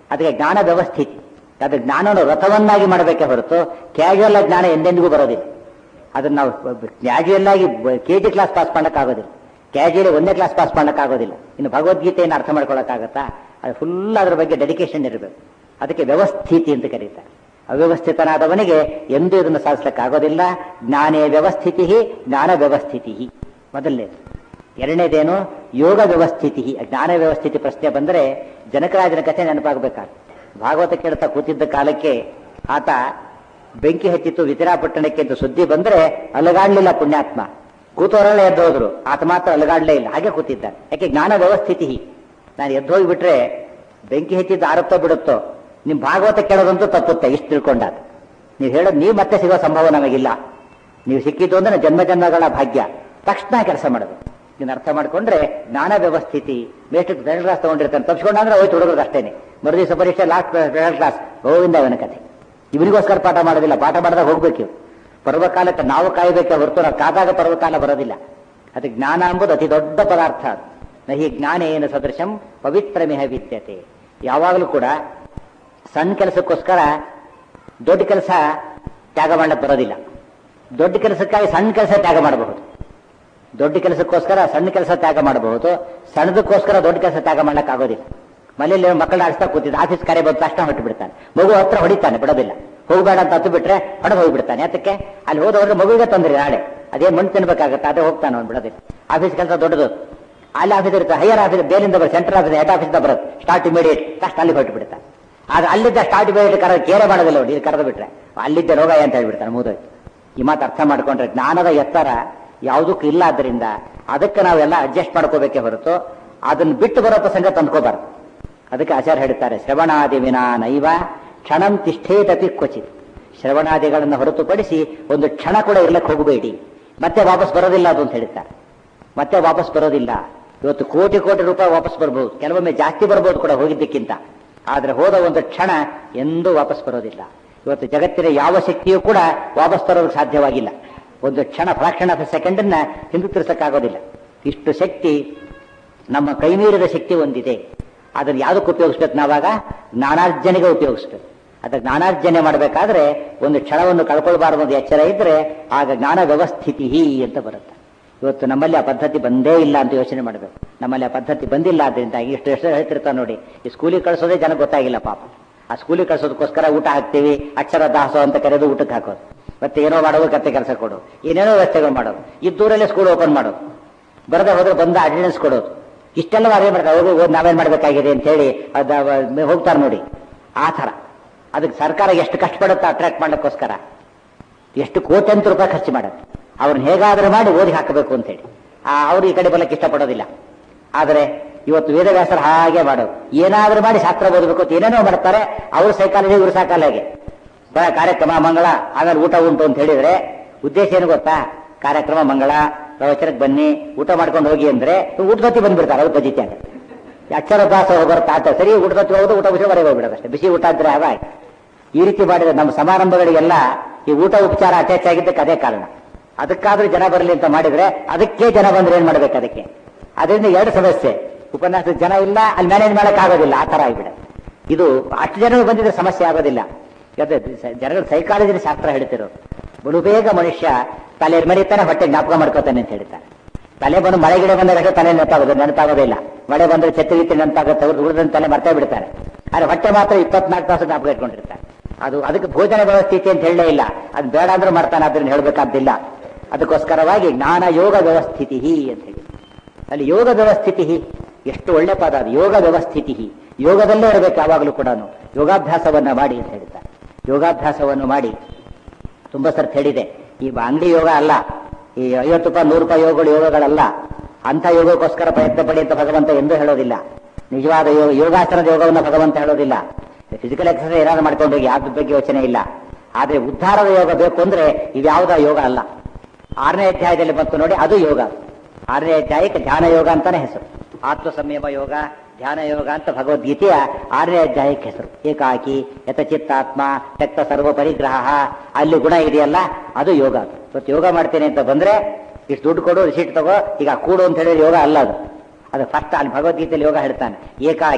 ಅದಕ್ಕೆ ಜ್ಞಾನ ವ್ಯವಸ್ಥಿತಿ ಅದು ಜ್ಞಾನವನ್ನು ವ್ರತವನ್ನಾಗಿ ಮಾಡಬೇಕೇ ಹೊರತು ಕ್ಯಾಶುವಲ್ ಜ್ಞಾನ ಎಂದೆಂದಿಗೂ ಬರೋದಿಲ್ಲ ಅದನ್ನ ನಾವು ಕ್ಯಾಶುವಲ್ ಆಗಿ ಕೆ ಜಿ ಕ್ಲಾಸ್ ಪಾಸ್ ಮಾಡೋಕ್ಕಾಗೋದಿಲ್ಲ ಕ್ಯಾಶುವಲಿ ಒಂದೇ ಕ್ಲಾಸ್ ಪಾಸ್ ಮಾಡೋಕ್ಕಾಗೋದಿಲ್ಲ ಇನ್ನು ಭಗವದ್ಗೀತೆಯನ್ನು ಅರ್ಥ ಮಾಡ್ಕೊಳ್ಳೋಕ್ಕಾಗತ್ತಾ ಅದು ಫುಲ್ ಅದ್ರ ಬಗ್ಗೆ ಡೆಡಿಕೇಶನ್ ಇರಬೇಕು ಅದಕ್ಕೆ ವ್ಯವಸ್ಥಿತಿ ಅಂತ ಕರೀತಾರೆ ಅವ್ಯವಸ್ಥಿತನಾದವನಿಗೆ ಎಂದೂ ಇದನ್ನು ಸಾಧಿಸ್ಲಿಕ್ಕಾಗೋದಿಲ್ಲ ಜ್ಞಾನೇ ವ್ಯವಸ್ಥಿತಿ ಜ್ಞಾನ ವ್ಯವಸ್ಥಿತಿ ಮೊದಲನೇದು ಎರಡನೇದೇನು ಯೋಗ ವ್ಯವಸ್ಥಿತಿ ಜ್ಞಾನ ವ್ಯವಸ್ಥಿತಿ ಪ್ರಶ್ನೆ ಬಂದರೆ ಜನಕರಾಜನ ಕಥೆ ನೆನಪಾಗಬೇಕಾಗ್ತದೆ ಭಾಗವತ ಕೇಳ್ತಾ ಕೂತಿದ್ದ ಕಾಲಕ್ಕೆ ಆತ ಬೆಂಕಿ ಹಚ್ಚಿತ್ತು ವಿತಿರಾಪಟ್ಟಣಕ್ಕೆ ಅಂತ ಸುದ್ದಿ ಬಂದ್ರೆ ಅಲಗಾಡ್ಲಿಲ್ಲ ಪುಣ್ಯಾತ್ಮ ಕೂತವರೆಲ್ಲ ಎದ್ದು ಹೋದ್ರು ಆತ ಮಾತ್ರ ಅಲಗಾಡ್ಲೇ ಇಲ್ಲ ಹಾಗೆ ಕೂತಿದ್ದಾನೆ ಯಾಕೆ ಜ್ಞಾನ ವ್ಯವಸ್ಥಿತಿ ನಾನು ಎದ್ದು ಹೋಗಿಬಿಟ್ರೆ ಬೆಂಕಿ ಹಚ್ಚಿದ್ದು ಆರುತ್ತೋ ಬಿಡುತ್ತೋ ನಿಮ್ ಭಾಗವತ ಕೇಳೋದಂತೂ ತಪ್ಪುತ್ತೆ ಇಷ್ಟು ತಿಳ್ಕೊಂಡಾಗ ನೀವು ಹೇಳೋದು ನೀವು ಮತ್ತೆ ಸಿಗೋ ಸಂಭವ ನಮಗಿಲ್ಲ ನೀವು ಸಿಕ್ಕಿದ್ದು ಅಂದ್ರೆ ಜನ್ಮ ಜನ್ಮಗಳ ಭಾಗ್ಯ ತಕ್ಷಣ ಕೆಲಸ ಮಾಡೋದು ನೀನು ಅರ್ಥ ಮಾಡ್ಕೊಂಡ್ರೆ ಜ್ಞಾನ ವ್ಯವಸ್ಥಿತಿ ಮೇಸ್ಟ್ ಸೆಕೆಂಡ್ ಕ್ಲಾಸ್ ತಗೊಂಡಿರ್ತಾನೆ ತಪ್ಪಿಸ್ಕೊಂಡ ಅಂದ್ರೆ ಹೋಯ್ತು ಹುಡುಗರು ಅಷ್ಟೇನೆ ಮರುದಿವಸ ಪರೀಕ್ಷೆ ಲಾಸ್ಟ್ ಸೆಕೆಂಡ್ ಕ್ಲಾಸ್ ಗೋವಿಂದ ಅವನ ಕಥೆ ಇವನಿಗೋಸ್ಕರ ಪಾಠ ಮಾಡೋದಿಲ್ಲ ಪಾಠ ಮಾಡಿದಾಗ ಹೋಗ್ಬೇಕು ಇವ್ರು. ಪರ್ವಕಾಲಕ್ಕೆ ನಾವು ಕಾಯಬೇಕೆ ಹೊರತು ನಾವು ಕಾದಾಗ ಪರ್ವಕಾಲ ಬರೋದಿಲ್ಲ ಅದಕ್ಕೆ ಜ್ಞಾನ ಎಂಬುದು ಅತಿ ದೊಡ್ಡ ಪದಾರ್ಥ ಅದು ನಹಿ ಜ್ಞಾನ ಏನು ಸದೃಶಂ ಪವಿತ್ರಮಿಹ ವಿದ್ಯತೆ ಯಾವಾಗಲೂ ಕೂಡ ಸಣ್ಣ ಕೆಲಸಕ್ಕೋಸ್ಕರ ದೊಡ್ಡ ಕೆಲಸ ತ್ಯಾಗ ಮಾಡಕ್ಕೆ ಬರೋದಿಲ್ಲ ದೊಡ್ಡ ಕೆಲಸಕ್ಕಾಗಿ ಸಣ್ಣ ಕೆಲಸ ತ್ಯಾಗ ಮಾಡಬಹುದು ದೊಡ್ಡ ಕೆಲಸಕ್ಕೋಸ್ಕರ ಸಣ್ಣ ಕೆಲಸ ತ್ಯಾಗ ಮಾಡಬಹುದು ಸಣ್ಣದಕ್ಕೋಸ್ಕರ ದೊಡ್ಡ ಕೆಲಸ ತ್ಯಾಗ ಮಾಡಕ್ ಆಗೋದಿಲ್ಲ ಮನೆಯಲ್ಲಿ ಮಕ್ಕಳನ್ನ ಆಡಿಸ್ತಾ ಕೂತಿದ್ದ ಆಫೀಸ್ ಕರೆ ಬಂದ ತಕ್ಷಣ ಹೊಟ್ಟು ಬಿಡ್ತಾನೆ ಮಗು ಹತ್ರ ಹೊಡಿತಾನೆ ಬಿಡೋದಿಲ್ಲ ಹೋಗಬೇಡ ಅಂತ ಹತ್ತು ಬಿಟ್ರೆ ಹೊಡೆದು ಹೋಗ್ಬಿಡ್ತಾನೆ ಅದಕ್ಕೆ ಅಲ್ಲಿ ಹೋದವ್ರಿಗೆ ಮಗುವಿಗೆ ತೊಂದರೆ ನಾಳೆ ಅದೇ ಮಣ್ಣು ತಿನ್ಬೇಕಾಗತ್ತೆ ಅದೇ ಹೋಗ್ತಾನೆ ಅವ್ನು ಬಿಡೋದಿಲ್ಲ ಆಫೀಸ್ ಕೆಲಸ ದೊಡ್ಡದು ಅಲ್ಲಿ ಆಫೀಸ್ ಇರುತ್ತೆ ಹೈಯರ್ ಆಫೀಸ್ ಬೇಲಿಂದ ಬರುತ್ತೆ ಸೆಂಟ್ರಲ್ ಆಫೀಸ್ ಹೆಡ್ ಆಫೀಸ್ ಬರುತ್ತೆ ಸ್ಟಾರ್ಟ್ ಇಮಿಡಿಯೇಟ್ ತಕ್ಷಣ ಅಲ್ಲಿ ಹೊಟ್ಟು ಬಿಡ್ತಾನೆ ಆದ್ರೆ ಅಲ್ಲಿದ್ದ ಸ್ಟಾರ್ಟ್ ಇಮಿಡಿಯೇಟ್ ಕರ ಕೇರೆ ಮಾಡೋದಿಲ್ಲ ನೋಡಿ ಇಲ್ಲಿ ಕರೆದು ಬಿಟ್ರೆ ಅಲ್ಲಿದ್ದ ರೋಗ ಅಂತ ಹೇಳ್ಬಿಡ್ತಾನೆ ಮುಗಿದೋಯ್ತು ಈ ಮಾತು ಅರ್ಥ ಮಾಡ್ಕೊಂಡ್ರೆ ಜ್ಞಾನದ ಎತ್ತರ ಯಾವುದಕ್ಕೂ ಇಲ್ಲ ಆದ್ರಿಂದ ಅದಕ್ಕೆ ನಾವೆಲ್ಲ ಅಡ್ಜಸ್ಟ್ ಮಾಡ್ಕೋಬೇಕೇ ಹೊರತು ಅದನ್ನ ಬಿಟ್ಟು ಬರೋ ಪ್ರಸಂಗ ತಂದ್ಕೋಬಾರ್ದು ಅದಕ್ಕೆ ಆಚಾರ್ಯ ಹೇಳ್ತಾರೆ ಶ್ರವಣಾದಿ ವಿನಾ ನೈವ ಕ್ಷಣಂ ತಿಷ್ಠೇತಪಿ ಕ್ವಚಿತ್ ಶ್ರವಣಾದಿಗಳನ್ನು ಹೊರತುಪಡಿಸಿ ಒಂದು ಕ್ಷಣ ಕೂಡ ಇರ್ಲಕ್ಕೆ ಹೋಗಬೇಡಿ ಮತ್ತೆ ವಾಪಸ್ ಬರೋದಿಲ್ಲ ಅದು ಅಂತ ಹೇಳ್ತಾರೆ ಮತ್ತೆ ವಾಪಸ್ ಬರೋದಿಲ್ಲ ಇವತ್ತು ಕೋಟಿ ಕೋಟಿ ರೂಪಾಯಿ ವಾಪಸ್ ಬರ್ಬೋದು ಕೆಲವೊಮ್ಮೆ ಜಾಸ್ತಿ ಬರ್ಬೋದು ಕೂಡ ಹೋಗಿದ್ದಕ್ಕಿಂತ ಆದ್ರೆ ಹೋದ ಒಂದು ಕ್ಷಣ ಎಂದೂ ವಾಪಸ್ ಬರೋದಿಲ್ಲ ಇವತ್ತು ಜಗತ್ತಿನ ಯಾವ ಶಕ್ತಿಯೂ ಕೂಡ ವಾಪಸ್ ತರೋದಕ್ಕೆ ಸಾಧ್ಯವಾಗಿಲ್ಲ ಒಂದು ಕ್ಷಣ ಫ್ರಾಕ್ಷನ್ ಆಫ್ ಎ ಸೆಕೆಂಡ್ ಅನ್ನ ಹಿಂದಿರುಗಿಸಕ್ಕಾಗೋದಿಲ್ಲ ಇಷ್ಟು ಶಕ್ತಿ ನಮ್ಮ ಕೈಮೀರಿದ ಶಕ್ತಿ ಒಂದಿದೆ ಅದನ್ನು ಯಾವುದಕ್ಕೆ ಉಪಯೋಗಿಸ್ಬೇಕು ನಾವಾಗ ಜ್ಞಾನಾರ್ಜನೆಗೆ ಉಪಯೋಗಿಸ್ಬೇಕು ಅದಕ್ಕೆ ಜ್ಞಾನಾರ್ಜನೆ ಮಾಡಬೇಕಾದ್ರೆ ಒಂದು ಕ್ಷಣವನ್ನು ಕಳ್ಕೊಳ್ಬಾರದು ಒಂದು ಎಚ್ಚರ ಇದ್ರೆ ಆಗ ಜ್ಞಾನ ವ್ಯವಸ್ಥಿತಿ ಅಂತ ಬರುತ್ತೆ ಇವತ್ತು ನಮ್ಮಲ್ಲಿ ಆ ಪದ್ಧತಿ ಬಂದೇ ಇಲ್ಲ ಅಂತ ಯೋಚನೆ ಮಾಡಬೇಕು ನಮ್ಮಲ್ಲಿ ಆ ಪದ್ಧತಿ ಬಂದಿಲ್ಲ ಆದ್ರಿಂದ ಇಷ್ಟು ಎಷ್ಟು ಹೇಳ್ತಿರ್ತಾನೆ ನೋಡಿ ಈ ಸ್ಕೂಲಿಗೆ ಕಳಿಸೋದೇ ಜನ ಗೊತ್ತಾಗಿಲ್ಲ ಪಾಪ ಆ ಸ್ಕೂಲಿಗೆ ಕಳ್ಸೋದಕ್ಕೋಸ್ಕರ ಊಟ ಹಾಕ್ತೀವಿ ಅಕ್ಷರ ದಾಸೋ ಅಂತ ಕರೆದು ಊಟಕ್ಕೆ ಹಾಕೋದು ಮತ್ತೆ ಏನೋ ಮಾಡೋದು ಕತ್ತೆ ಕೆಲಸ ಕೊಡು ಏನೇನೋ ವ್ಯವಸ್ಥೆಗಳು ಮಾಡೋದು ಇದ್ದೂರಲ್ಲೇ ಸ್ಕೂಲ್ ಓಪನ್ ಮಾಡೋದು ಬರದೆ ಹೋದ್ರೆ ಬಂದ ಅಟೆಂಡೆನ್ಸ್ ಕೊಡೋದು ಇಷ್ಟೆಲ್ಲ ಅದೇ ಮಾಡ್ತಾರೆ ಹೋಗಿ ಹೋಗಿ ನಾವೇನ್ ಮಾಡ್ಬೇಕಾಗಿದೆ ಅಂತ ಹೇಳಿ ಅದ ಹೋಗ್ತಾರೆ ನೋಡಿ ಆ ಥರ ಅದಕ್ಕೆ ಸರ್ಕಾರ ಎಷ್ಟು ಕಷ್ಟಪಡುತ್ತೆ ಅಟ್ರಾಕ್ಟ್ ಮಾಡಕ್ಕೋಸ್ಕರ ಎಷ್ಟು ಕೋಟ್ಯಂತರ ರೂಪಾಯಿ ಖರ್ಚು ಮಾಡುತ್ತೆ ಅವ್ರನ್ನ ಹೇಗಾದ್ರೂ ಮಾಡಿ ಓದಿ ಹಾಕಬೇಕು ಅಂತ ಹೇಳಿ ಆ ಅವ್ರು ಈ ಕಡೆ ಬರಕ್ಕೆ ಇಷ್ಟಪಡೋದಿಲ್ಲ ಆದರೆ ಇವತ್ತು ವೇದವ್ಯಾಸರು ಹಾಗೆ ಮಾಡೋದು ಏನಾದ್ರೂ ಮಾಡಿ ಶಾಸ್ತ್ರ ಓದಬೇಕು ಅಂತ ಏನೇನೋ ಮಾಡ್ತಾರೆ ಅವ್ರ ಸೈಕಾಲಜಿ ಇವ್ರ ಸೈಕಾಲಜಿ ಬರ ಕಾರ್ಯಕ್ರಮ ಮಂಗಳ ಆಮೇಲೆ ಊಟ ಉಂಟು ಅಂತ ಹೇಳಿದ್ರೆ ಉದ್ದೇಶ ಏನು ಗೊತ್ತಾ ಕಾರ್ಯಕ್ರಮ ಮಂಗಳ ಪ್ರವಚನಕ್ಕೆ ಬನ್ನಿ ಊಟ ಮಾಡ್ಕೊಂಡು ಹೋಗಿ ಅಂದ್ರೆ ಊಟದತ್ತಿ ಬಂದ್ಬಿಡ್ತಾರೆ ಅದು ಪಜಿತಿ ಆಗ ಅಕ್ಷರ ದಾಸ ಬರ್ತಾ ಆತ ಸರಿ ಊಟದತ್ತಿ ಹೋಗೋದು ಊಟ ಬಿಸಿ ಹೊರಗೆ ಹೋಗ್ಬಿಡೋದು ಅಷ್ಟೇ ಬಿಸಿ ಊಟ ಇದ್ರೆ ಅವ ಈ ರೀತಿ ಮಾಡಿದ್ರೆ ನಮ್ಮ ಸಮಾರಂಭಗಳಿಗೆಲ್ಲ ಈ ಊಟ ಉಪಚಾರ ಅಟ್ಯಾಚ್ ಆಗಿದ್ದಕ್ಕೆ ಅದೇ ಕಾರಣ ಅದಕ್ಕಾದ್ರೂ ಜನ ಬರಲಿ ಅಂತ ಮಾಡಿದ್ರೆ ಅದಕ್ಕೆ ಜನ ಬಂದ್ರೆ ಏನ್ ಮಾಡ್ಬೇಕು ಅದಕ್ಕೆ ಅದರಿಂದ ಎರಡು ಸಮಸ್ಯೆ ಉಪನ್ಯಾಸದ ಜನ ಇಲ್ಲ ಅಲ್ಲಿ ಮ್ಯಾನೇಜ್ ಮಾಡಕ್ ಆಗೋದಿಲ್ಲ ಆ ತರ ಆಗ್ಬಿಡ ಇದು ಅಷ್ಟು ಜನರು ಬಂದಿದ್ರೆ ಸಮಸ್ಯೆ ಆಗೋದಿಲ್ಲ ಯಾಕಂದ್ರೆ ಜನಗಳ ಸೈಕಾಲಜಿನ ಶಾಸ್ತ್ರ ಹೇಳ್ತಿರೋ ಬಲು ಬೇಗ ಮನುಷ್ಯ ತಲೆ ಮರಿತಾನೆ ಹೊಟ್ಟೆ ಜ್ಞಾಪಕ ಮಾಡ್ಕೋತಾನೆ ಅಂತ ಹೇಳ್ತಾರೆ ತಲೆ ಬಂದು ಮಳೆ ಗಿಡ ಬಂದಾಗ ತಲೆ ನೆನಪಾಗೋದು ನೆನಪಾಗೋದಿಲ್ಲ ಮಳೆ ಬಂದ್ರೆ ಛತ್ರಿ ಗಿತ್ತಿ ನೆನಪಾಗುತ್ತೆ ಅವ್ರು ಉಳಿದ ತಲೆ ಮರ್ತೇ ಬಿಡ್ತಾರೆ ಆದ್ರೆ ಹೊಟ್ಟೆ ಮಾತ್ರ ಇಪ್ಪತ್ನಾಲ್ಕು ತಾಸು ಜ್ಞಾಪಕ ಇಟ್ಕೊಂಡಿರ್ತಾರೆ ಅದು ಅದಕ್ಕೆ ಭೋಜನ ವ್ಯವಸ್ಥಿತಿ ಅಂತ ಹೇಳಲೇ ಇಲ್ಲ ಅದು ಬೇಡ ಅಂದ್ರೂ ಮಾಡ್ತಾನೆ ಅದನ್ನ ಹೇಳ್ಬೇಕಾದ್ದಿಲ್ಲ ಅದಕ್ಕೋಸ್ಕರವಾಗಿ ಜ್ಞಾನ ಯೋಗ ವ್ಯವಸ್ಥಿತಿ ಅಂತ ಹೇಳಿ ಅಲ್ಲಿ ಯೋಗ ವ್ಯವಸ್ಥಿತಿ ಎಷ್ಟು ಒಳ್ಳೆ ಪದ ಅದು ಯೋಗ ವ್ಯವಸ್ಥಿತಿ ಯೋಗದಲ್ಲೇ ಇರಬೇಕು ಯಾವಾಗಲೂ ಕೂಡ ಯೋಗಾಭ್ಯಾಸವನ್ನ ಮಾಡಿ ಅಂತ ಹೇಳ್ತಾರೆ ಯೋಗಾಭ್ಯಾಸವನ್ನು ಮಾಡಿ ತುಂಬಾ ಸರ್ತಿ ಹೇಳಿದೆ ಈ ಅಂಗಡಿ ಯೋಗ ಅಲ್ಲ ಈ ಐವತ್ತು ರೂಪಾಯಿ ನೂರು ರೂಪಾಯಿ ಯೋಗಗಳು ಯೋಗಗಳಲ್ಲ ಅಂತ ಯೋಗಕ್ಕೋಸ್ಕರ ಪ್ರಯತ್ನ ಪಡಿ ಅಂತ ಭಗವಂತ ಎಂದೂ ಹೇಳೋದಿಲ್ಲ ನಿಜವಾದ ಯೋಗ ಯೋಗಾಸನದ ಯೋಗವನ್ನು ಭಗವಂತ ಹೇಳೋದಿಲ್ಲ ಫಿಸಿಕಲ್ ಎಕ್ಸರ್ಸೈಸ್ ಏನಾದ್ರು ಮಾಡ್ಕೊಂಡು ಹೋಗಿ ಯಾವ್ದ್ರ ಬಗ್ಗೆ ಯೋಚನೆ ಇಲ್ಲ ಆದ್ರೆ ಉದ್ಧಾರದ ಯೋಗ ಬೇಕು ಅಂದ್ರೆ ಇವ್ಯಾವುದ ಯೋಗ ಅಲ್ಲ ಆರನೇ ಅಧ್ಯಾಯದಲ್ಲಿ ಬಂತು ನೋಡಿ ಅದು ಯೋಗ ಆರನೇ ಅಧ್ಯಾಯಕ್ಕೆ ಧ್ಯಾನ ಯೋಗ ಅಂತಾನೆ ಹೆಸರು ಆತ್ಮ ಸಂಯಮ ಯೋಗ ಧ್ಯಾನ ಯೋಗ ಅಂತ ಭಗವದ್ಗೀತೆಯ ಆರನೇ ಅಧ್ಯಾಯಕ್ಕೆ ಹೆಸರು ಏಕಾಕಿ ಯಥಚಿತ್ತಾತ್ಮ ತೆಕ್ತ ಸರ್ವ ಪರಿಗ್ರಹ ಅಲ್ಲಿ ಗುಣ ಇದೆಯಲ್ಲ ಅದು ಯೋಗ ಇವತ್ತು ಯೋಗ ಮಾಡ್ತೇನೆ ಅಂತ ಬಂದ್ರೆ ಇಷ್ಟು ದುಡ್ಡು ಕೊಡು ರಿಸೀಟ್ ತಗೋ ಈಗ ಕೂಡು ಅಂತ ಹೇಳಿದ್ರೆ ಯೋಗ ಅಲ್ಲ ಅದು ಅದು ಫಸ್ಟ್ ಅಲ್ಲಿ ಭಗವದ್ಗೀತೆಯಲ್ಲಿ ಯೋಗ ಹೇಳ್ತಾನೆ ಏಕಾಕಿ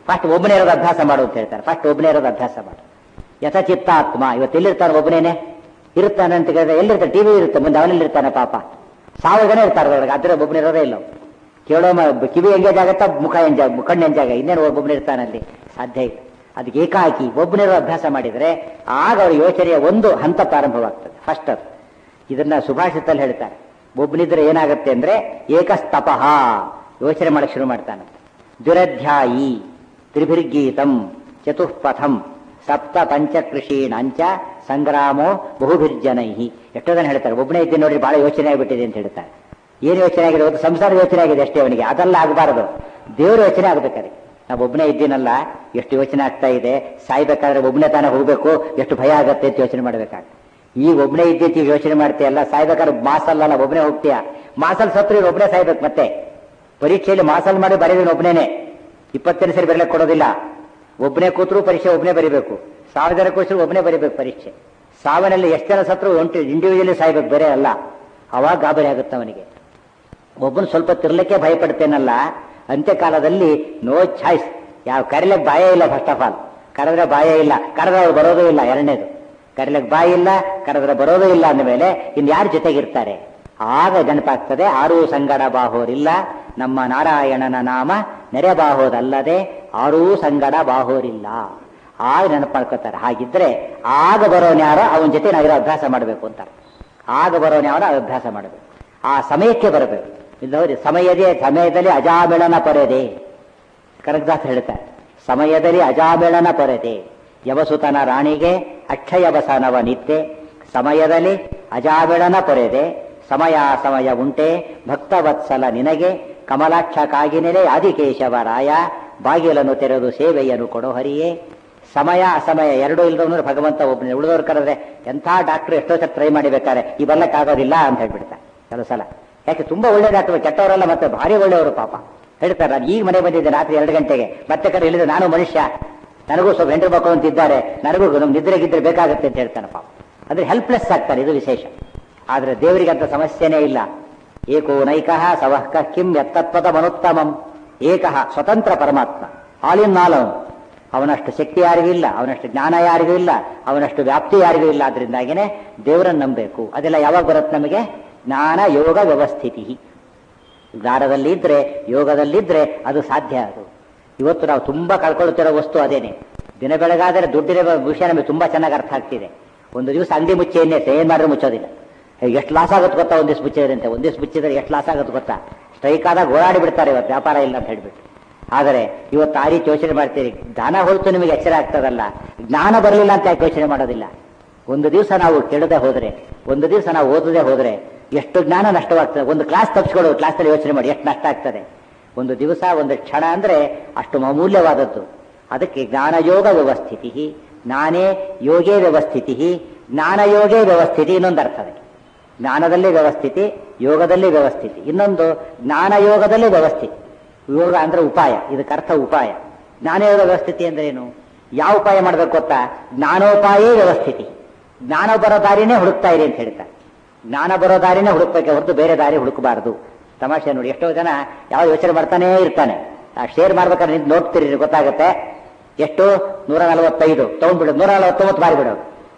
ಫಸ್ಟ್ ಒಬ್ಬನೇ ಇರೋದು ಅಭ್ಯಾಸ ಮಾಡು ಅಂತ ಹೇಳ್ತಾರೆ ಫಸ್ಟ್ ಒಬ್ಬನೇ ಇರೋದು ಅಭ್ಯಾಸ ಮಾಡು ಯಥಚಿತ್ತ ಆತ್ಮ ಇವತ್ತು ಎಲ್ಲಿರ್ತಾನೆ ಒಬ್ಬನೇನೆ ಇರ್ತಾನೆ ಅಂತ ಕೇಳಿದ್ರೆ ಎಲ್ಲಿರ್ತಾನೆ ಟಿವಿ ಇರುತ್ತೆ ಮುಂದೆ ಅವನಲ್ಲಿರ್ತಾನೆ ಪಾಪ ಸಾವಿರ ಜನ ಇರ್ತಾರೆ ಒಳಗೆ ಅದ್ರ ಒಬ್ಬನೇ ಇರೋದೇ ಇಲ್ಲ ಅವ್ನು. ಕೇಳೋ ಮ- ಕಿವಿ ಎಂಗೇಜ್ ಆಗತ್ತಾ ಮುಖ ಎಂಜಾಗ್ ಕಣ್ಣು ಎಂಜಾಗ ಇನ್ನೇನು ಒಬ್ಬನೇ ಇರ್ತಾನೆ ಅಲ್ಲಿ ಸಾಧ್ಯ ಇಲ್ಲ ಅದಕ್ಕೆ ಏಕಾಕಿ ಒಬ್ಬನಿರೋ ಅಭ್ಯಾಸ ಮಾಡಿದರೆ ಆಗ ಅವ್ರ ಯೋಚನೆಯ ಒಂದು ಹಂತ ಪ್ರಾರಂಭವಾಗ್ತದೆ ಫಸ್ಟ್ ಅದು ಇದನ್ನ ಸುಭಾಷಿತಲ್ಲಿ ಹೇಳ್ತಾರೆ ಒಬ್ಬನಿದ್ರೆ ಏನಾಗುತ್ತೆ ಅಂದ್ರೆ ಏಕಸ್ತಪಃ ಯೋಚನೆ ಮಾಡಕ್ಕೆ ಶುರು ಮಾಡ್ತಾನಂತೆ ದುರಧ್ಯಾಯಿ ತ್ರಿಭಿರ್ಗೀತಂ ಚತುಃಪಥಂ ಸಪ್ತ ಪಂಚ ಕೃಷೀಣಾಂಚ ಸಂಗ್ರಾಮೋ ಬಹುಭಿರ್ಜನೈ ಎಷ್ಟೋ ಜನ ಹೇಳ್ತಾರೆ ಒಬ್ಬನೇ ಇದ್ದೀನಿ ನೋಡಿ ಬಹಳ ಯೋಚನೆ ಆಗಿಬಿಟ್ಟಿದೆ ಅಂತ ಹೇಳ್ತಾರೆ ಏನು ಯೋಚನೆ ಆಗಿದೆ ಒಂದು ಸಂಸಾರ ಯೋಚನೆ ಆಗಿದೆ ಅಷ್ಟೇ ಅವನಿಗೆ ಅದೆಲ್ಲ ಆಗಬಾರದು ದೇವ್ರ ಯೋಚನೆ ಆಗ್ಬೇಕಾದ್ರೆ ನಾವು ಒಬ್ಬನೇ ಇದ್ದೀನಲ್ಲ ಎಷ್ಟು ಯೋಚನೆ ಆಗ್ತಾ ಇದೆ ಸಾಯ್ಬೇಕಾದ್ರೆ ಒಬ್ಬನೇ ತಾನೇ ಹೋಗ್ಬೇಕು ಎಷ್ಟು ಭಯ ಆಗತ್ತೆ ಅಂತ ಯೋಚನೆ ಮಾಡ್ಬೇಕಾಗ ಈಗ ಒಬ್ಬನೇ ಇದ್ದೀತಿ ಯೋಚನೆ ಮಾಡ್ತೀಯಲ್ಲ ಸಾಯ್ಬೇಕಾದ್ರೆ ಮಾಸಲ್ಲ ಒಬ್ಬನೇ ಹೋಗ್ತೀಯ ಮಾಸಲ್ ಸತ್ರು ಇವ್ನು ಒಬ್ಬನೇ ಸಾಯ್ಬೇಕು ಮತ್ತೆ ಪರೀಕ್ಷೆಯಲ್ಲಿ ಮಾಸಲ್ ಮಾಡಿ ಬರೆಯೋದು ಒಬ್ಬನೇನೆ ಇಪ್ಪತ್ತೆರಡು ಸರಿ ಬರಲಿಕ್ಕೆ ಕೊಡೋದಿಲ್ಲ ಒಬ್ಬನೇ ಕೂತರು ಪರೀಕ್ಷೆ ಒಬ್ಬನೇ ಬರಿಬೇಕು ಸಾವಿರ ಜನ ಕೂತರು ಒಬ್ಬನೇ ಬರಿಬೇಕು ಪರೀಕ್ಷೆ ಸಾವಿನಲ್ಲಿ ಎಷ್ಟು ಜನ ಸತ್ರು ಒಂಟಿ ಇಂಡಿವಿಜುವಲಿ ಸಾಯ್ಬೇಕು ಬೇರೆ ಅಲ್ಲ ಅವಾಗ ಗಾಬರಿ ಆಗುತ್ತೆ ಅವನಿಗೆ ಒಬ್ಬನು ಸ್ವಲ್ಪ ತಿರ್ಲಿಕ್ಕೆ ಭಯಪಡ್ತೇನಲ್ಲ ಅಂತ್ಯಕಾಲದಲ್ಲಿ ನೋ ಚಾಯ್ಸ್ ಯಾವ ಕರಿಲಕ್ಕೆ ಬಾಯೇ ಇಲ್ಲ ಫಸ್ಟ್ ಆಫ್ ಆಲ್ ಕರೆದ್ರೆ ಬಾಯೇ ಇಲ್ಲ ಕರೆದ್ರೆ ಅವ್ರು ಬರೋದೇ ಇಲ್ಲ ಎರಡನೇದು ಕರಿಲಕ್ಕೆ ಬಾಯಿ ಇಲ್ಲ ಕರೆದ್ರೆ ಬರೋದೇ ಇಲ್ಲ ಅಂದಮೇಲೆ ಇನ್ ಯಾರ ಜೊತೆಗಿರ್ತಾರೆ ಆಗ ನೆನಪಾಗ್ತದೆ ಆರೂ ಸಂಗಡ ಬಾಹೋರಿಲ್ಲ ನಮ್ಮ ನಾರಾಯಣನ ನಾಮ ನೆರೆಬಾಹೋದಲ್ಲದೆ ಆರೂ ಸಂಗಡ ಬಾಹೋರಿಲ್ಲ ಆಗ ನೆನಪು ಮಾಡ್ಕೋತಾರೆ ಹಾಗಿದ್ರೆ ಆಗ ಬರೋನ್ಯಾರೋ ಅವನ ಜೊತೆ ನಾವಿರೋ ಅಭ್ಯಾಸ ಮಾಡಬೇಕು ಅಂತಾರೆ ಆಗ ಬರೋನ್ಯಾರೋ ಅಭ್ಯಾಸ ಮಾಡಬೇಕು ಆ ಸಮಯಕ್ಕೆ ಬರಬೇಕು ಇಲ್ಲ ನೋಡಿ ಸಮಯದೇ ಸಮಯದಲ್ಲಿ ಅಜಾಮಿಳನ ಪೊರೆದೆ ಕನಕದಾಸ್ ಹೇಳ್ತಾರೆ ಸಮಯದಲ್ಲಿ ಅಜಾಮಿಳನ ಪೊರೆದೆ ಯವಸುತನ ರಾಣಿಗೆ ಅಕ್ಷಯ ಬಸನವ ನಿತ್ಯೆ ಸಮಯದಲ್ಲಿ ಅಜಾಮಿಳನ ಪೊರೆದೆ ಸಮಯ ಸಮಯ ಉಂಟೆ ಭಕ್ತವತ್ಸಲ ನಿನಗೆ ಕಮಲಾಕ್ಷ ಕಾಗಿನೆಲೆ ಆದಿಕೇಶವರಾಯ ಬಾಗಿಲನ್ನು ತೆರೆದು ಸೇವೆಯನ್ನು ಕೊಡೋ ಹರಿಯೇ ಸಮಯ ಅಸಮಯ ಎರಡೂ ಇಲ್ಲದವನು ಭಗವಂತ ಒಬ್ಬನೇ ಉಳಿದವ್ರು ಕರೆದ್ರೆ ಎಂಥ ಡಾಕ್ಟರ್ ಎಷ್ಟೋ ಸಲ ಟ್ರೈ ಮಾಡಿಬೇಕಾರೆ ಈ ಬರ್ಲಕ್ಕಾಗೋದಿಲ್ಲ ಅಂತ ಹೇಳ್ಬಿಡ್ತಾರೆ ಕೆಲವು ಸಲ ಯಾಕೆ ತುಂಬಾ ಒಳ್ಳೆ ಡಾಕ್ಟರ್ ಕೆಟ್ಟವರಲ್ಲ ಮತ್ತೆ ಭಾರಿ ಒಳ್ಳೆಯವರು ಪಾಪ ಹೇಳ್ತಾರೆ ನಾನು ಈಗ ಮನೆ ಬಂದಿದ್ದೆ ರಾತ್ರಿ ಎರಡು ಗಂಟೆಗೆ ಮತ್ತೆ ಕಡೆ ಹೇಳಿದ್ರೆ ನಾನು ಮನುಷ್ಯ ನನಗೂ ಸ್ವಲ್ಪ ಹೆಂಡ್ರು ಮಕ್ಕಳು ಅಂತ ಇದ್ದಾರೆ ನನಗೂ ನಮ್ಗೆ ನಿದ್ರೆ ಗಿದ್ರೆ ಬೇಕಾಗುತ್ತೆ ಅಂತ ಹೇಳ್ತಾನೆ ಪಾಪ ಅಂದ್ರೆ ಹೆಲ್ಪ್ಲೆಸ್ ಆಗ್ತಾರೆ ಇದು ವಿಶೇಷ ಆದ್ರೆ ದೇವರಿಗೆ ಅಂತ ಸಮಸ್ಯೆನೇ ಇಲ್ಲ ಏಕೋ ನೈಕಃ ಸವಃ ಕಿಂ ಯತ್ತತ್ವದ ಮನುತ್ತಮಂ ಏಕಃ ಸ್ವತಂತ್ರ ಪರಮಾತ್ಮ ಆಲ್ ಇನ್ ಆಲ್ ಅವನು ಅವನಷ್ಟು ಶಕ್ತಿ ಯಾರಿಗೂ ಇಲ್ಲ ಅವನಷ್ಟು ಜ್ಞಾನ ಯಾರಿಗೂ ಇಲ್ಲ ಅವನಷ್ಟು ವ್ಯಾಪ್ತಿ ಯಾರಿಗೂ ಇಲ್ಲ ಆದ್ರಿಂದಾಗಿನೇ ದೇವರನ್ನು ನಂಬಬೇಕು ಅದೆಲ್ಲ ಯಾವಾಗ ಬರುತ್ತೆ ನಮಗೆ ಜ್ಞಾನ ಯೋಗ ವ್ಯವಸ್ಥಿತಿ ಜ್ಞಾನದಲ್ಲಿ ಇದ್ರೆ ಯೋಗದಲ್ಲಿದ್ರೆ ಅದು ಸಾಧ್ಯ ಅದು ಇವತ್ತು ನಾವು ತುಂಬಾ ಕಳ್ಕೊಳ್ಳುತ್ತಿರೋ ವಸ್ತು ಅದೇನೆ ದಿನ ಬೆಳಗಾದರೆ ದುಡ್ಡಿನ ವಿಷಯ ನಮಗೆ ತುಂಬಾ ಚೆನ್ನಾಗಿ ಅರ್ಥ ಆಗ್ತಿದೆ ಒಂದು ದಿವಸ ಅಂಗಡಿ ಮುಚ್ಚಿ ಎಣ್ಣೆ ಏನ್ ಮಾಡಿದ್ರೆ ಮುಚ್ಚೋದಿಲ್ಲ ಎಷ್ಟು ಲಾಸ್ ಆಗುತ್ತೆ ಗೊತ್ತಾ ಒಂದಿವ್ಸ ಮುಚ್ಚಿದ್ರಂತೆ ಒಂದಿವ್ಸ ಮುಚ್ಚಿದ್ರೆ ಎಷ್ಟು ಲಾಸ್ ಆಗುತ್ತೆ ಗೊತ್ತಾ ಸ್ಟ್ರೈಕ್ ಆದಾಗ ಓಡಾಡಿ ಬಿಡ್ತಾರೆ ಇವತ್ತು ವ್ಯಾಪಾರ ಇಲ್ಲ ಅಂತ ಹೇಳ್ಬಿಟ್ಟು ಆದರೆ ಇವತ್ತು ಆ ರೀತಿ ಯೋಚನೆ ಮಾಡ್ತೀರಿ ಜ್ಞಾನ ಹೊರತು ನಿಮಗೆ ಎಚ್ಚರ ಆಗ್ತದಲ್ಲ ಜ್ಞಾನ ಬರಲಿಲ್ಲ ಅಂತ ಯಾಕೆ ಯೋಚನೆ ಮಾಡೋದಿಲ್ಲ ಒಂದು ದಿವಸ ನಾವು ಕೆಡದೆ ಹೋದ್ರೆ ಒಂದು ದಿವಸ ನಾವು ಓದದೆ ಹೋದ್ರೆ ಎಷ್ಟು ಜ್ಞಾನ ನಷ್ಟವಾಗ್ತದೆ ಒಂದು ಕ್ಲಾಸ್ ತಪ್ಪಿಸ್ಕೊಳ್ಳೋ ಕ್ಲಾಸಲ್ಲಿ ಯೋಚನೆ ಮಾಡಿ ಎಷ್ಟು ನಷ್ಟ ಆಗ್ತದೆ ಒಂದು ದಿವಸ ಒಂದು ಕ್ಷಣ ಅಂದ್ರೆ ಅಷ್ಟು ಅಮೂಲ್ಯವಾದದ್ದು ಅದಕ್ಕೆ ಜ್ಞಾನಯೋಗ ವ್ಯವಸ್ಥಿತಿ ಜ್ಞಾನೇ ಯೋಗೇ ವ್ಯವಸ್ಥಿತಿ ಜ್ಞಾನಯೋಗೇ ವ್ಯವಸ್ಥಿತಿ ಇನ್ನೊಂದು ಅರ್ಥ ಅದಕ್ಕೆ ಜ್ಞಾನದಲ್ಲಿ ವ್ಯವಸ್ಥಿತಿ ಯೋಗದಲ್ಲಿ ವ್ಯವಸ್ಥಿತಿ ಇನ್ನೊಂದು ಜ್ಞಾನಯೋಗದಲ್ಲಿ ವ್ಯವಸ್ಥಿತಿ ಯೋಗ ಅಂದ್ರೆ ಉಪಾಯ ಇದಕ್ಕೆ ಅರ್ಥ ಉಪಾಯ ಜ್ಞಾನಯೋಗ ವ್ಯವಸ್ಥಿತಿ ಅಂದ್ರೆ ಏನು ಯಾವ ಉಪಾಯ ಮಾಡ್ಬೇಕು ಗೊತ್ತಾ ಜ್ಞಾನೋಪಾಯೇ ವ್ಯವಸ್ಥಿತಿ ಜ್ಞಾನ ಬರೋ ದಾರಿನೇ ಹುಡುಕ್ತಾ ಇರಿ ಅಂತ ಹೇಳ್ತಾರೆ ಜ್ಞಾನ ಬರೋ ದಾರಿನೇ ಹುಡುಕ್ಬೇಕೆ ಹೊರತು ಬೇರೆ ದಾರಿ ಹುಡುಕಬಾರದು ತಮಾಷೆ ನೋಡಿ ಎಷ್ಟೋ ಜನ ಯಾವ ಯೋಚನೆ ಮಾಡ್ತಾನೇ ಇರ್ತಾನೆ ಆ ಶೇರ್ ಮಾಡ್ಬೇಕಾದ್ರೆ ನಿಂತು ನೋಡ್ತೀರಿ ಗೊತ್ತಾಗುತ್ತೆ ಎಷ್ಟು ನೂರ ನಲವತ್ತೈದು ತಗೊಂಡ್ಬಿಡೋದು ನೂರ ನಲವತ್ತೊಂಬತ್ತು ಮಾರಿಬಿಡೋದು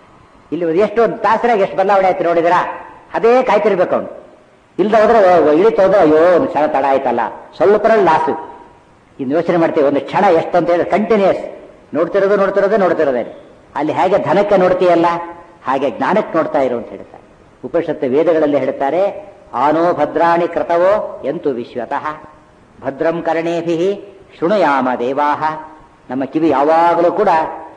ಇಲ್ಲಿ ಎಷ್ಟು ತಾಸರಾಗ ಎಷ್ಟು ಬದಲಾವಣೆ ಆಯ್ತು ನೋಡಿದಿರಾ ಅದೇ ಕಾಯ್ತಿರ್ಬೇಕು ಅವನು ಇಲ್ದ ಹೋದ್ರೆ ಇಳಿತು ಹೋದ್ರೆ ಅಯ್ಯೋ ಒಂದು ಕ್ಷಣ ತಡ ಆಯ್ತಲ್ಲ ಸ್ವಲ್ಪರಲ್ಲಿ ಲಾಸು ಇನ್ನು ಯೋಚನೆ ಮಾಡ್ತೀವಿ ಒಂದು ಕ್ಷಣ ಎಷ್ಟು ಅಂತ ಹೇಳಿದ್ರೆ ಕಂಟಿನ್ಯೂಸ್ ನೋಡ್ತಿರೋದು ನೋಡ್ತಿರೋದೇ ನೋಡ್ತಿರೋದೇ ಅಲ್ಲಿ ಹೇಗೆ ಧನಕ್ಕೆ ನೋಡ್ತೀಯಲ್ಲ ಹಾಗೆ ಜ್ಞಾನಕ್ಕೆ ನೋಡ್ತಾ ಇರು ಅಂತ ಹೇಳ್ತಾರೆ ಉಪನಿಷತ್ತು ವೇದಗಳಲ್ಲಿ ಹೇಳ್ತಾರೆ ಆನೋ ಭದ್ರಾಣಿ ಕೃತವೋ ಎಂತು ವಿಶ್ವತಃ ಭದ್ರಂ ಕರ್ಣೇಭಿ ಶೃಣುಯಾಮ ದೇವಾಹ ನಮ್ಮ ಕಿವಿ ಯಾವಾಗಲೂ ಕೂಡ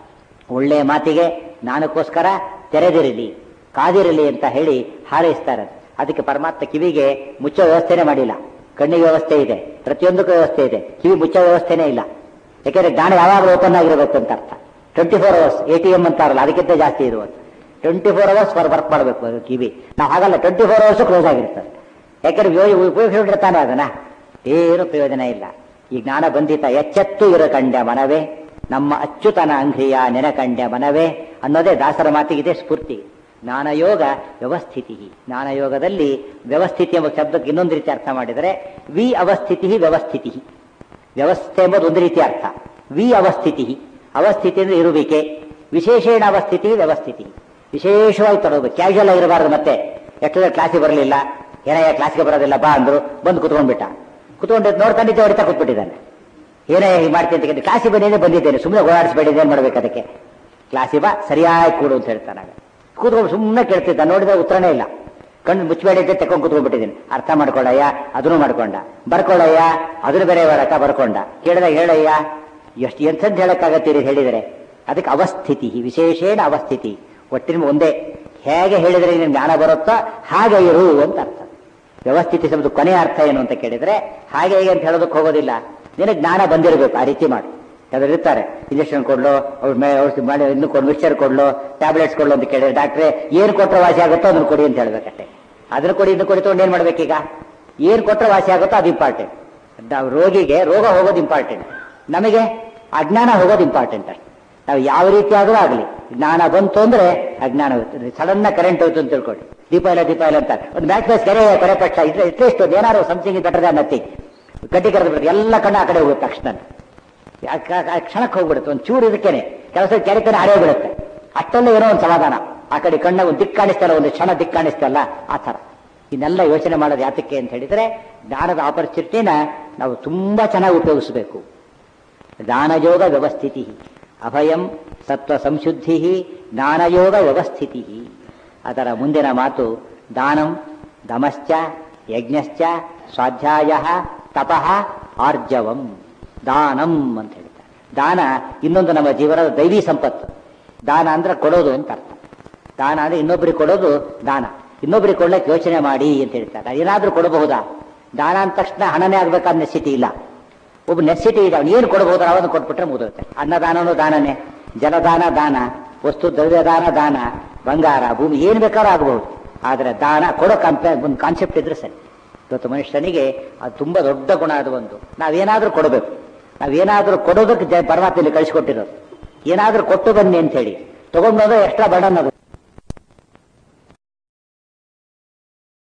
ಒಳ್ಳೆ ಮಾತಿಗೆ ಜ್ಞಾನಕ್ಕೋಸ್ಕರ ತೆರೆದಿರಲಿ ಕಾದಿರಲಿ ಅಂತ ಹೇಳಿ ಹಾರೈಸ್ತಾರೆ ಅದಕ್ಕೆ ಪರಮಾತ್ಮ ಕಿವಿಗೆ ಮುಚ್ಚೋ ವ್ಯವಸ್ಥೆನೇ ಮಾಡಿಲ್ಲ ಕಣ್ಣಿಗೆ ವ್ಯವಸ್ಥೆ ಇದೆ ಪ್ರತಿಯೊಂದಕ್ಕೂ ವ್ಯವಸ್ಥೆ ಇದೆ ಕಿವಿ ಮುಚ್ಚೋ ವ್ಯವಸ್ಥೆನೇ ಇಲ್ಲ ಯಾಕೆಂದ್ರೆ ಜ್ಞಾನ ಯಾವಾಗಲೂ ಓಪನ್ ಆಗಿರಬೇಕು ಅಂತ ಅರ್ಥ twenty four hours A T M ಅಂತಾರಲ್ಲ ಅದಕ್ಕಿಂತ ಜಾಸ್ತಿ ಇರುವುದು twenty four hours for work ಮಾಡಬೇಕು ಅದು ಕಿವಿ ನಾವು ಹಾಗಲ್ಲ ಟ್ವೆಂಟಿ ಫೋರ್ ಅವರ್ಸ್ ಕ್ಲೋಸ್ ಆಗಿರ್ತದೆ ಯಾಕಂದ್ರೆ ಉಪಯೋಗಿಸಿರ್ತಾನೆ ಅದನ್ನ ಏನು ಪ್ರಯೋಜನ ಇಲ್ಲ ಈ ಜ್ಞಾನ ಬಂಧಿತ ಎಚ್ಚೆತ್ತು ಇರ ಕಂಡ ಮನವೇ ನಮ್ಮ ಅಚ್ಚುತನ ಅಂಘ್ರಿಯ ನೆನಕಂಡ ಮನವೇ ಅನ್ನೋದೇ ದಾಸರ ಮಾತಿಗಿದೆ ಸ್ಫೂರ್ತಿ ಜ್ಞಾನಯೋಗ ವ್ಯವಸ್ಥಿತಿ ಜ್ಞಾನಯೋಗದಲ್ಲಿ ವ್ಯವಸ್ಥಿತಿ ಎಂಬ ಶಬ್ದಕ್ಕೆ ಇನ್ನೊಂದು ರೀತಿ ಅರ್ಥ ಮಾಡಿದರೆ ವಿ ಅವಸ್ಥಿತಿ ವ್ಯವಸ್ಥಿತಿ ವ್ಯವಸ್ಥೆ ಎಂಬುದು ಒಂದು ರೀತಿ ಅರ್ಥ ವಿ ಅವಸ್ಥಿತಿ ಅವಸ್ಥಿತಿ ಅಂದ್ರೆ ಇರುವಿಕೆ ವಿಶೇಷೇಣ ಅವಸ್ಥಿತಿ ವ್ಯವಸ್ಥಿತಿ ವಿಶೇಷವಾಗಿ ತಡೋಬೇಕು ಕ್ಯಾಶುವಲ್ ಆಗಿರಬಾರ್ದು ಮತ್ತೆ ಯಾಕಂದ್ರೆ ಕ್ಲಾಸಿಗೆ ಬರಲಿಲ್ಲ ಏನಯ್ಯ ಕ್ಲಾಸ್ಗೆ ಬರೋದಿಲ್ಲ ಬಾ ಅಂದ್ರು ಬಂದು ಕುತ್ಕೊಂಡ್ಬಿಟ್ಟ ಕುತ್ಕೊಂಡು ನೋಡ್ಕೊಂಡಿದ್ದೆ ಹೊಡಿತಾ ಕೂತ್ಬಿಟ್ಟಿದ್ದಾನೆ ಏನೇ ಹೀಗೆ ಮಾಡ್ತೀನಿ ಅಂತ ಕೇಳಿದ್ರೆ ಕ್ಲಾಸಿಗೆ ಬಂದಿದ್ದೆ ಬಂದಿದ್ದೇನೆ ಸುಮ್ಮನೆ ಓಡಾಡಿಸ್ಬೇಡಿದೆ ಏನು ಮಾಡ್ಬೇಕು ಅದಕ್ಕೆ ಕ್ಲಾಸಿಗೆ ಬಾ ಸರಿಯಾಗಿ ಕೂಡು ಅಂತ ಹೇಳ್ತಾನೆ ಆಗ ಕೂತ್ಕೊಂಡು ಸುಮ್ಮನೆ ಕೇಳ್ತಿದ್ದ ನೋಡಿದ್ರೆ ಉತ್ತರನೇ ಇಲ್ಲ ಕಣ್ಣು ಮುಚ್ಚಬೇಡಿದ್ದೆ ತಗೊಂಡು ಕೂತ್ಕೊಂಡ್ಬಿಟ್ಟಿದ್ದೀನಿ ಅರ್ಥ ಮಾಡ್ಕೊಳ್ಳಯ್ಯ ಅದನ್ನು ಮಾಡ್ಕೊಂಡ ಬರ್ಕೊಳ್ಳಯ್ಯ ಅದನ್ನು ಬೇರೆ ಬರಕ ಬರ್ಕೊಂಡ ಕೇಳಿದಾಗ ಹೇಳಯ್ಯ ಎಷ್ಟು ಎಂಥದ್ದು ಹೇಳಕ್ಕಾಗತ್ತೀರಿ ಹೇಳಿದರೆ ಅದಕ್ಕೆ ಅವಸ್ಥಿತಿ ವಿಶೇಷೇಣ ಅವಸ್ಥಿತಿ ಒಟ್ಟಿನ ಒಂದೇ ಹೇಗೆ ಹೇಳಿದರೆ ನಿನ್ ಜ್ಞಾನ ಬರುತ್ತೋ ಹಾಗೆ ಇರು ಅಂತ ಅರ್ಥ ವ್ಯವಸ್ಥಿತಿ ಶಬ್ದ ಕೊನೆಯ ಅರ್ಥ ಏನು ಅಂತ ಕೇಳಿದ್ರೆ ಹಾಗೆ ಹೇಗೆ ಅಂತ ಹೇಳೋದಕ್ಕೆ ಹೋಗೋದಿಲ್ಲ ನಿನಗೆ ಜ್ಞಾನ ಬಂದಿರಬೇಕು ಆ ರೀತಿ ಮಾಡಿ ಕೆಲವರು ಇರ್ತಾರೆ ಇಂಜೆಕ್ಷನ್ ಕೊಡ್ಲು ಅವ್ರ ಮೇ ಔಷಧಿ ಮಾಡಿ ಇನ್ನು ಕೊಡು ಮಿಕ್ಸರ್ ಕೊಡ್ಲು ಟ್ಯಾಬ್ಲೆಟ್ಸ್ ಕೊಡ್ಲು ಅಂತ ಕೇಳಿದ್ರೆ ಡಾಕ್ಟ್ರೆ ಏನು ಕೊಟ್ಟರೆ ವಾಸಿ ಆಗುತ್ತೋ ಅದನ್ನು ಕೊಡಿ ಅಂತ ಹೇಳ್ಬೇಕಷ್ಟೇ ಅದನ್ನು ಕೊಡಿ ಇದನ್ನು ಕೊಡಿ ತಗೊಂಡು ಏನು ಮಾಡ್ಬೇಕೀಗ ಏನು ಕೊಟ್ಟರೆ ವಾಸಿ ಆಗುತ್ತೋ ಅದು ಇಂಪಾರ್ಟೆಂಟ್ ರೋಗಿಗೆ ರೋಗ ಹೋಗೋದು ಇಂಪಾರ್ಟೆಂಟ್ ನಮಗೆ ಅಜ್ಞಾನ ಹೋಗೋದು ಇಂಪಾರ್ಟೆಂಟ್ ಅಷ್ಟೇ ನಾವು ಯಾವ ರೀತಿ ಆದರೂ ಆಗಲಿ ಜ್ಞಾನ ಬಂತು ಅಂದ್ರೆ ಅಜ್ಞಾನ ಸಡನ್ ಕರೆಂಟ್ ಹೋಯ್ತು ಅಂತ ತಿಳ್ಕೊಳ್ಳಿ ದೀಪ ಇಲ್ಲ ದೀಪ ಇಲ್ಲ ಅಂತ ಒಂದು ಮ್ಯಾಚ್ ಮ್ಯಾಚ್ ಕೆರೆ ಕೆರೆ ಪಕ್ಷ ಇದ್ರೆ ಇಟ್ಲೆಷ್ಟು ಏನಾದ್ರು ಸಮಥಿಂಗ್ ಬೆಟರ್ ದ್ಯಾನ್ ನಥಿಂಗ್ ಗಟ್ಟಿ ಕರೆದು ಬಿಡುತ್ತೆ ಎಲ್ಲ ಕಣ್ಣು ಆ ಕಡೆ ಹೋಗುತ್ತೆ ತಕ್ಷಣ ಆ ಕ್ಷಣಕ್ಕೆ ಹೋಗ್ಬಿಡುತ್ತೆ ಒಂದು ಚೂರು ಇದಕ್ಕೇನೆ ಕೆಲಸ ಕೆರೆ ಕಡೆ ಹರಿಯೋ ಬಿಡುತ್ತೆ ಅಷ್ಟಲ್ಲೇ ಏನೋ ಒಂದು ಸಮಾಧಾನ ಆ ಕಡೆ ಕಣ್ಣ ಒಂದು ದಿಕ್ಕು ಕಾಣಿಸ್ತಲ್ಲ ಒಂದು ಕ್ಷಣ ದಿಕ್ಕು ಕಾಣಿಸ್ತಲ್ಲ ಆ ಥರ ಇದನ್ನೆಲ್ಲ ಯೋಚನೆ ಮಾಡೋದು ಯಾತಕ್ಕೆ ಅಂತ ಹೇಳಿದ್ರೆ ಜ್ಞಾನದ ಆಪರ್ಚುನಿಟಿನ ನಾವು ತುಂಬಾ ಚೆನ್ನಾಗಿ ಉಪಯೋಗಿಸಬೇಕು ಜ್ಞಾನಯೋಗ ವ್ಯವಸ್ಥಿತಿ ಅಭಯಂ ಸತ್ವ ಸಂಶುದ್ಧಿ ಜ್ಞಾನಯೋಗ ವ್ಯವಸ್ಥಿತಿ ಅದರ ಮುಂದಿನ ಮಾತು ದಾನಂ ದಮಶ್ಚ ಯಜ್ಞಶ್ಚ ಸ್ವಾಧ್ಯಾಯ ತಪಃ ಆರ್ಜವಂ ದಾನಂ ಅಂತ ಹೇಳ್ತಾರೆ ದಾನ ಇನ್ನೊಂದು ನಮ್ಮ ಜೀವನದ ದೈವಿ ಸಂಪತ್ತು ದಾನ ಅಂದ್ರೆ ಕೊಡೋದು ಅಂತ ಅರ್ಥ ದಾನ ಅಂದ್ರೆ ಇನ್ನೊಬ್ಬರಿಗೆ ಕೊಡೋದು ದಾನ ಇನ್ನೊಬ್ಬರಿಗೆ ಕೊಡ್ಲಿಕ್ಕೆ ಯೋಚನೆ ಮಾಡಿ ಅಂತ ಹೇಳ್ತಾರೆ ಏನಾದ್ರೂ ಕೊಡಬಹುದಾ ದಾನ ಅಂದ ತಕ್ಷಣ ಹಣನೇ ಆಗ್ಬೇಕಾದ ನೆಸಿಟಿ ಇಲ್ಲ ಒಬ್ಬ ನೆಸಿಟಿ ಇದೆ ಅವ್ನು ಏನು ಕೊಡಬಹುದು ಅವನು ಕೊಟ್ಬಿಟ್ರೆ ಮುಗಿದುತ್ತೆ ಅನ್ನದಾನನು ದಾನನೇ ಜಲದಾನ ದಾನ ವಸ್ತು ದ್ರವ್ಯ ದಾನ ದಾನ ಬಂಗಾರ ಭೂಮಿ ಏನು ಬೇಕಾದ್ರೂ ಆಗಬಹುದು ಆದರೆ ದಾನ ಕೊಡೋ ಕಂಪೆ ಒಂದು ಕಾನ್ಸೆಪ್ಟ್ ಇದ್ರೆ ಸರಿ ಇವತ್ತು ಮನುಷ್ಯನಿಗೆ ಅದು ತುಂಬಾ ದೊಡ್ಡ ಗುಣ ಅದು ಒಂದು ನಾವೇನಾದ್ರೂ ಕೊಡಬೇಕು ನಾವೇನಾದ್ರೂ ಕೊಡೋದಕ್ಕೆ ಜ- ಪರಮಾತ್ಮಲ್ಲಿ ಕಳಿಸ್ಕೊಟ್ಟಿರೋದು ಏನಾದ್ರೂ ಕೊಟ್ಟು ಬನ್ನಿ ಅಂತ ಹೇಳಿ ತಗೊಂಡು ಹೋದ್ರೆ ಎಕ್ಸ್ಟ್ರಾ ಬರ್ಡನ್ ಅದು